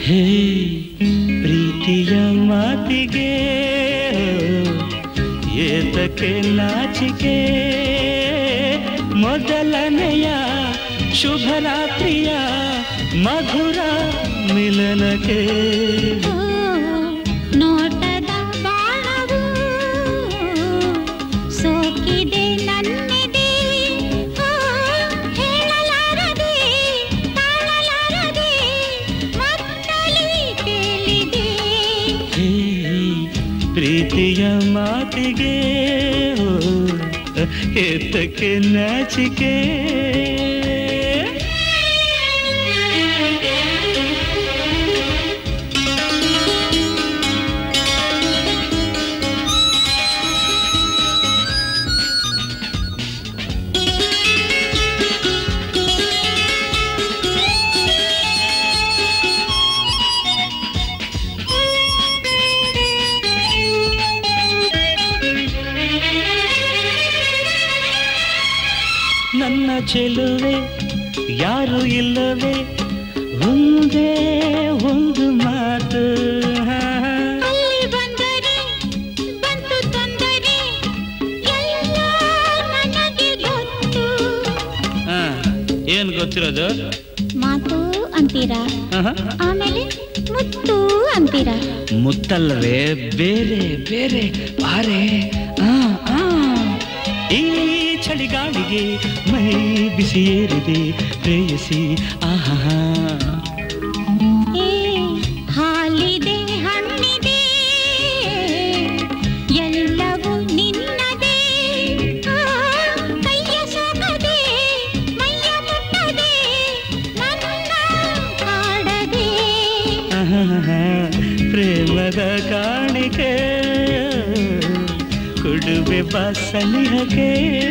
ಹೇ ಪ್ರೀತಿಯ ಮಾತಿಗೆ ಏತಕ್ಕೆ ನಾಚಿಕೆ ಮೊದಲನೆಯ ಶುಭರಾತ್ರಿಯ ಮಧುರ ಮಿಲನಕ್ಕೆ ನೋಟದ ಬಾಣವು ಸೋಕಿದೆ ನನ್ನಿದೆ ಆ, ಹೇಳಲಾರದೆ ತಾಳಲಾರದೆ ಮತ್ತಲಿ ತೇಲಿದೆ ಹೇ ಪ್ರೀತಿಯ ಮಾತಿಗೆ ಓ, ಏತಕ್ಕೆ ನಾಚಿಕೆ ನನ್ನ ಚೆಲುವೆ ಯಾರು ಇಲ್ಲವೇ ಒಂದೇ ಒಂದು ಮಾತು ಹಾ, ಹಾ. ಅಲ್ಲಿ ಬಂದರೆ ಬಂತು ತೊಂದರೆ ಎಲ್ಲ ನನಗೆ ಗೊತ್ತು ಹಾ, ಏನ್ ಗೊತ್ತಿರೋದು ಮಾತು ಅಂತೀರಾ ಆಹಾ. ಆಮೇಲೆ ಮುತ್ತು ಅಂತೀರಾ ಮುತ್ತಲ್ಲವೇ ಬೇರೆ ಬೇರೆ ಬಾರೆ ಆ, ಆ. ಈ ಚಳಿಗಾಳಿಗೆ ಮೈ ಬಿಸಿ ಏರಿದೆ ಪ್ರೇಯಸಿ ಆಹಾ ಏ ಹಾಲಿದೆ ಹಣ್ಣಿದೆ ಎಲ್ಲವೂ ನಿನ್ನದೇ ಆ, ಕೈಯ ಸೋಕದೆ ಮೈಯ ಮುಟ್ಟದೆ ನನ್ನ ಕಾಡದೆ ಆಹಾ, ಪ್ರೇಮದ ಕಾಣಿಕೆ ಕೊಡುವೆ ಬಸನಿಹಕ್ಕೆ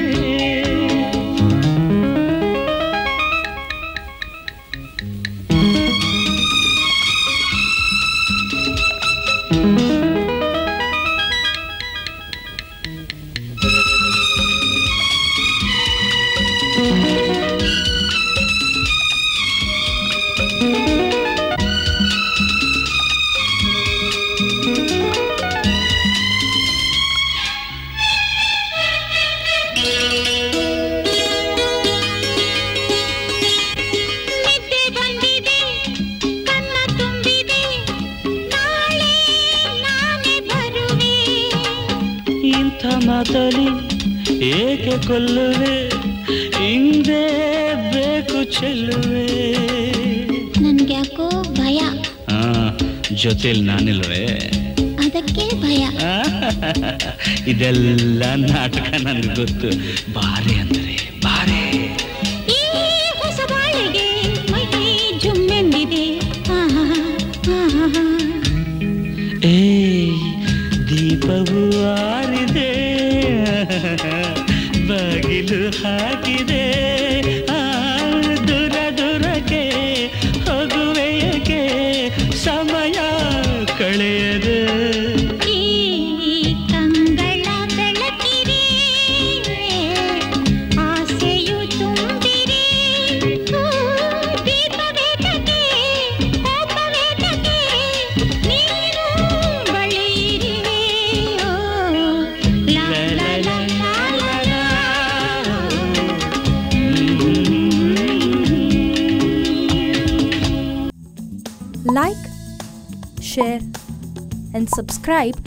ನಿದ್ದೆ ಬಂದಿದೆ ಕಣ್ಣ ತುಂಬಿದೆ ನಾಳೆ ನಾನೇ ಬರುವೆ ಇಂಥ ಮಾತಲಿ ಏಕೆ ಕೊಲ್ಲುವೆ ಹಿಂದೆ ಬೇಕು ಚೆಲ್ಲುವೆ ನನ್ಗ್ಯಾಕೋ ಭಯ ಆ, ಜೊತೆಲಿ ನಾನಿಲ್ವೇ ಅದಕ್ಕೆ ಭಯ ಆ, ಇದೆಲ್ಲ ನಾಟಕ ನನ್ಗೆ ಗೊತ್ತು ಬಾರೆ ಅಂದರೆ ಬಾರೆ ಈ ಹೊಸ ಬಾಳಿಗೆ ಮೈ ಜುಮ್ಮೆಂದಿದೆ ಆಹಾ, ಆಹಾ. ಏ ದೀಪವು ಆರಿದೆ ಬಾಗಿಲು ಹಾಕಿದೆ ಆ, ದೂರ ದೂರಕ್ಕೆ ಹೋಗುವೆಯಕ್ಕೆ ಸಮಯ ಕಳೆಯದೆ ಈ ಕಂಗಳ ಬೆಳಕಿರೆ ಆಸೆಯು ತುಂಬಿರೆ ಹೂ, ದೀಪವೇತಕ್ಕೆ ಕೋಪವೇತಕ್ಕೆ ನೀನು ಬಳಿಯಿರುವೆ ಓ, ಲಾ, ಲಾ, ಲಾ, ಲಾ, ಲಾ, ಲಾ. like, share, and subscribe